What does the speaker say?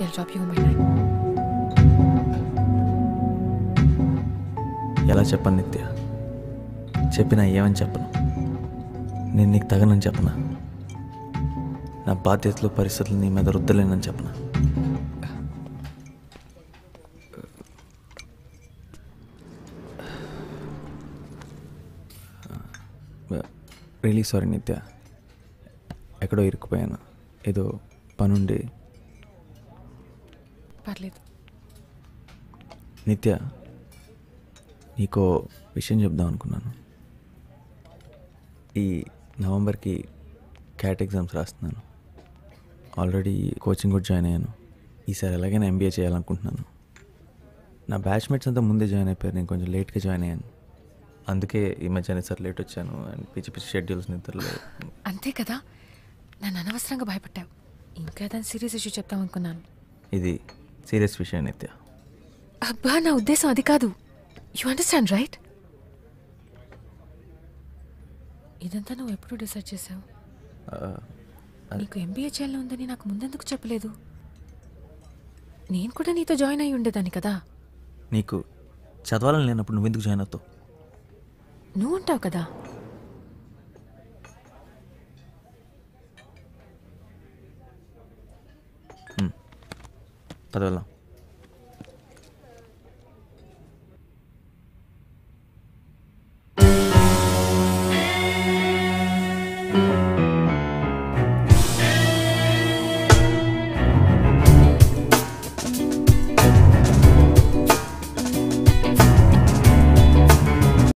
I'll drop you home by nine. ఎలా చెప్పను నిత్య చెప్పినా ఏమని చెప్పను నేను నీకు తగనని చెప్పనా నా బాధ్యతలు పరిస్థితులు నీ మీద రుద్దలేనని చెప్పనా రియలీ సారీ నిత్య ఎక్కడో ఇరుక్కుపోయాను ఏదో పనుండి పర్లేదు నిత్య నీకో విషయం చెప్దాం అనుకున్నాను ఈ నవంబర్కి క్యాట్ ఎగ్జామ్స్ రాస్తున్నాను ఆల్రెడీ కోచింగ్ కూడా జాయిన్ అయ్యాను ఈసారి ఎలాగైనా ఎంబీఏ చేయాలనుకుంటున్నాను నా బ్యాచ్మేట్స్ అంతా ముందే జాయిన్ అయిపోయారు నేను కొంచెం లేట్గా జాయిన్ అయ్యాను అందుకే ఈ మధ్య సార్ లేట్ వచ్చాను అండ్ పిచ్చి పిచ్చి షెడ్యూల్స్ నిద్రలో అంతే కదా నన్ను అనవసరంగా భయపడ్డావు ఇంకా ఏదైనా సీరియస్ ఇష్యూ చెప్తాం అనుకున్నాను ఇది సీరియస్ విషయం నిత్య అబ్బా నా ఉద్దేశం అది కాదు యు అండర్స్టాండ్ రైట్ ఇదంతా నువ్వు ఎప్పుడు డిసైడ్ చేసావు ఆ, నీకు ఎంబీఏ చేయాలని ఉందని నాకు ముందెందుకు చెప్పలేదు నేను కూడా నీతో జాయిన్ అయి ఉండేదాన్ని కదా నీకు చదవాలని లేనప్పుడు నువ్వెందుకు జాయిన్ అవుతావు నువ్వు ఉంటావు కదా పద వెళ్దాం